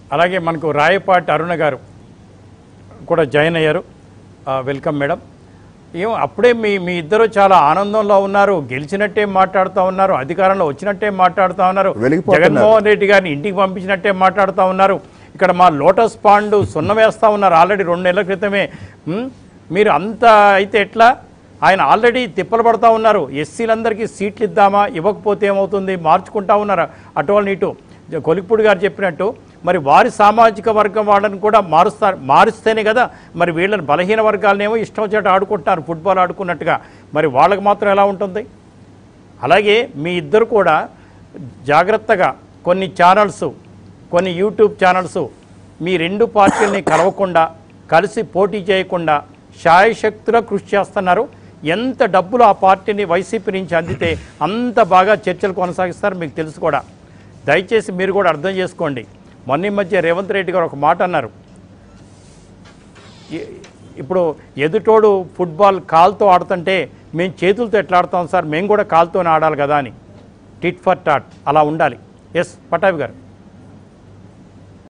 అలాగే మనకు రాయపాటి అరుణ గారు కూడా జాయిన్ అయ్యారు ఆ, వెల్కమ్ మేడం ఏం అప్పుడే మీ మీ ఇద్దరు చాలా ఆనందంలో ఉన్నారు గెలిచినట్టే మాట్లాడుతూ ఉన్నారు అధికారంలో వచ్చినట్టే మాట్లాడుతూ ఉన్నారు వెలిగిపోతున్నారు. జగన్మోహన్ రెడ్డి గారిని ఇంటికి పంపించినట్టే మాట్లాడుతూ ఉన్నారు ఇక్కడ మా లోటస్ పాండు సున్న వేస్తూ ఉన్నారు ఆల్రెడీ రెండు నెలల క్రితమే ఉమ్, మీరు అంత అయితే ఎట్లా ఆయన ఆల్రెడీ తిప్పలు పడతా ఉన్నారు ఎస్సీలందరికీ సీట్లు ఇద్దామా ఇవ్వకపోతే ఏమవుతుంది మార్చుకుంటా ఉన్నారు అటు వాళ్ళని ఇటు జ- కొలిక్పూడి గారు చెప్పినట్టు మరి వారి సామాజిక వర్గం వాళ్ళని కూడా మారుస్తారు మారుస్తేనే కదా మరి వీళ్ళని బలహీన వర్గాలనేమో ఇష్టం వచ్చేట ఆడుకుంటున్నారు ఫుట్బాల్ ఆడుకున్నట్టుగా మరి వాళ్ళకి మాత్రం ఎలా ఉంటుంది అలాగే మీ ఇద్దరు కూడా జాగ్రత్తగా కొన్ని ఛానల్స్ కొన్ని యూట్యూబ్ ఛానల్స్ మీ రెండు పార్టీలని కలవకుండా కలిసి పోటీ చేయకుండా శాయశక్తులా కృషి చేస్తున్నారు ఎంత డబ్బులు ఆ పార్టీని వైసీపీ నుంచి అందితే అంత బాగా చర్చలు కొనసాగిస్తారు మీకు తెలుసు కూడా దయచేసి మీరు కూడా అర్థం చేసుకోండి మొన్న ఈ మధ్య రేవంత్ రెడ్డి గారు ఒక మాట అన్నారు ఇ- ఇప్పుడు ఎదుటోడు ఫుట్బాల్ కాల్తో ఆడుతుంటే మేము చేతులతో ఎట్లా ఆడతాం సార్ మేము కూడా కాల్తోనే ఆడాలి కదా అని టిట్ ఫర్ టాట్ అలా ఉండాలి ఎస్ పటాభి గారు